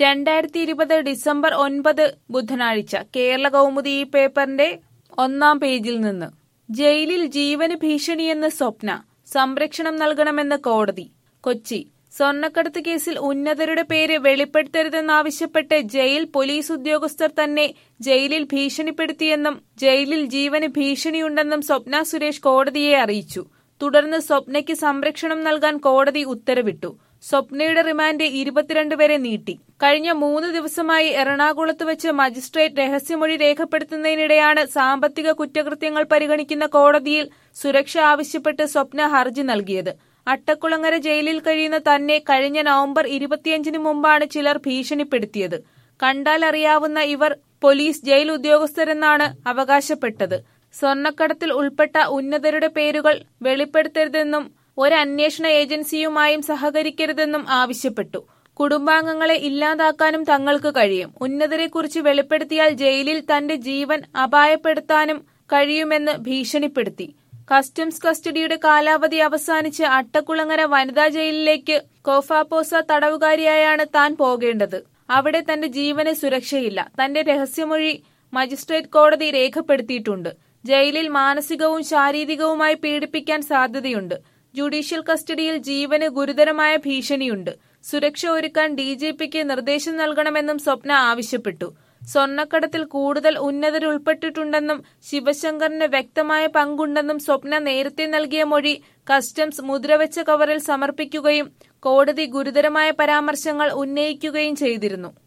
രണ്ടായിരത്തി ഇരുപത് ഡിസംബർ ഒൻപത് ബുധനാഴ്ച കേരള കൗമുദി ഈ പേപ്പറിന്റെ ഒന്നാം പേജിൽ നിന്ന് ജയിലിൽ ജീവന് ഭീഷണിയെന്ന് സ്വപ്ന സംരക്ഷണം നൽകണമെന്ന് കോടതി കൊച്ചി സ്വർണ്ണക്കടത്ത് കേസിൽ ഉന്നതരുടെ പേര് വെളിപ്പെടുത്തരുതെന്നാവശ്യപ്പെട്ട് ജയിൽ പോലീസ് ഉദ്യോഗസ്ഥർ തന്നെ ജയിലിൽ ഭീഷണിപ്പെടുത്തിയെന്നും ജയിലിൽ ജീവന് ഭീഷണിയുണ്ടെന്നും സ്വപ്ന സുരേഷ് കോടതിയെ അറിയിച്ചു തുടർന്ന് സ്വപ്നയ്ക്ക് സംരക്ഷണം നൽകാൻ കോടതി ഉത്തരവിട്ടു സ്വപ്നയുടെ റിമാൻഡ് ഇരുപത്തിരണ്ട് വരെ നീട്ടി കഴിഞ്ഞ മൂന്ന് ദിവസമായി എറണാകുളത്ത് വെച്ച് മജിസ്ട്രേറ്റ് രഹസ്യമൊഴി രേഖപ്പെടുത്തുന്നതിനിടെയാണ് സാമ്പത്തിക കുറ്റകൃത്യങ്ങൾ പരിഗണിക്കുന്ന കോടതിയിൽ സുരക്ഷ ആവശ്യപ്പെട്ട് സ്വപ്ന ഹർജി നൽകിയത് അട്ടക്കുളങ്ങര ജയിലിൽ കഴിയുന്ന തന്നെ കഴിഞ്ഞ നവംബർ ഇരുപത്തിയഞ്ചിന് മുമ്പാണ് ചിലർ ഭീഷണിപ്പെടുത്തിയത് കണ്ടാൽ അറിയാവുന്ന ഇവർ പോലീസ് ജയിൽ ഉദ്യോഗസ്ഥരെന്നാണ് അവകാശപ്പെട്ടത് സ്വർണ്ണക്കടത്തിൽ ഉൾപ്പെട്ട ഉന്നതരുടെ പേരുകൾ വെളിപ്പെടുത്തരുതെന്നും ഒരു അന്വേഷണ ഏജൻസിയുമായും സഹകരിക്കരുതെന്നും ആവശ്യപ്പെട്ടു കുടുംബാംഗങ്ങളെ ഇല്ലാതാക്കാനും തങ്ങൾക്ക് കഴിയും ഉന്നതരെക്കുറിച്ച് വെളിപ്പെടുത്തിയാൽ ജയിലിൽ തന്റെ ജീവൻ അപായപ്പെടുത്താനും കഴിയുമെന്ന് ഭീഷണിപ്പെടുത്തി കസ്റ്റംസ് കസ്റ്റഡിയുടെ കാലാവധി അവസാനിച്ച് അട്ടക്കുളങ്ങര വനിതാ ജയിലിലേക്ക് കോഫാപ്പോസ തടവുകാരിയായാണ് താൻ പോകേണ്ടത് അവിടെ തന്റെ ജീവന് സുരക്ഷയില്ല തന്റെ രഹസ്യമൊഴി മജിസ്ട്രേറ്റ് കോടതി രേഖപ്പെടുത്തിയിട്ടുണ്ട് ജയിലിൽ മാനസികവും ശാരീരികവുമായി പീഡിപ്പിക്കാൻ സാധ്യതയുണ്ട് ജുഡീഷ്യൽ കസ്റ്റഡിയിൽ ജീവന് ഗുരുതരമായ ഭീഷണിയുണ്ട് സുരക്ഷ ഒരുക്കാൻ ഡി ജി പിക്ക് നിർദ്ദേശം നൽകണമെന്നും സ്വപ്ന ആവശ്യപ്പെട്ടു സ്വർണ്ണക്കടത്തിൽ കൂടുതൽ ഉന്നതരുൾപ്പെട്ടിട്ടുണ്ടെന്നും ശിവശങ്കറിന് വ്യക്തമായ പങ്കുണ്ടെന്നും സ്വപ്ന നേരത്തെ നൽകിയ മൊഴി കസ്റ്റംസ് മുദ്രവെച്ച കവറിൽ സമർപ്പിക്കുകയും കോടതി ഗുരുതരമായ പരാമർശങ്ങൾ ഉന്നയിക്കുകയും ചെയ്തിരുന്നു